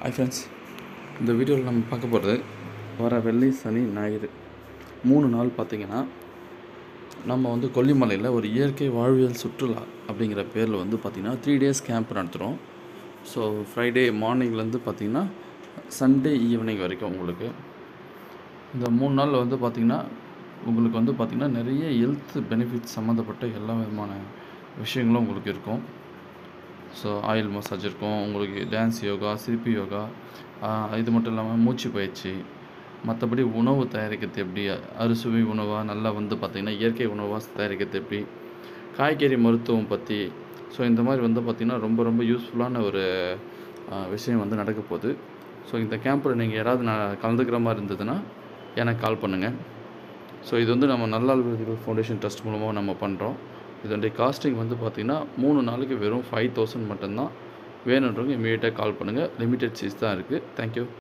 hi friends இந்த வீடியோவில் நம்ம பார்க்க போகிறது வர வெள்ளி சனி ஞாயிறு மூணு நாள் பார்த்திங்கன்னா நம்ம வந்து கொல்லிமலையில் ஒரு இயற்கை வாழ்வியல் சுற்றுலா அப்படிங்கிற பேரில் வந்து பார்த்திங்கன்னா த்ரீ டேஸ் கேம்ப் நடத்துகிறோம் ஸோ ஃப்ரைடே மார்னிங்லேருந்து பார்த்திங்கன்னா சண்டே ஈவினிங் வரைக்கும் உங்களுக்கு இந்த மூணு நாளில் வந்து பார்த்திங்கன்னா உங்களுக்கு வந்து பார்த்திங்கன்னா நிறைய ஹெல்த் பெனிஃபிட்ஸ் சம்மந்தப்பட்ட எல்லா விதமான விஷயங்களும் உங்களுக்கு இருக்கும் ஸோ ஆயில் மசாஜ் இருக்கும் உங்களுக்கு டான்ஸ் யோகா சிற்பி யோகா ஆஹ் இது மட்டும் இல்லாமல் மூச்சு பயிற்சி மற்றபடி உணவு தயாரிக்கிறது எப்படி அறுசுவை உணவாக நல்லா வந்து பார்த்திங்கன்னா இயற்கை உணவாக தயாரிக்கிறது எப்படி காய்கறி மருத்துவம் பற்றி ஸோ இந்த மாதிரி வந்து பார்த்திங்கன்னா ரொம்ப ரொம்ப யூஸ்ஃபுல்லான ஒரு ஆஹ் விஷயம் வந்து நடக்க போகுது ஸோ இந்த கேம்பில் நீங்கள் யாராவது நான் கலந்துக்கிற மாதிரி இருந்ததுன்னா எனக்கு கால் பண்ணுங்கள் ஸோ இது வந்து நம்ம நல்லாள் விருதுகள் ஃபவுண்டேஷன் ட்ரஸ்ட் மூலமாக நம்ம பண்ணுறோம் இதனுடைய காஸ்டிங் வந்து பார்த்திங்கன்னா மூணு நாளைக்கு வெறும் ஃபைவ் தௌசண்ட் மட்டும்தான் வேணுன்றவங்க இமீடியட்டாக கால் பண்ணுங்கள் லிமிட்டட் சீஸ் தான் இருக்குது தேங்க்யூ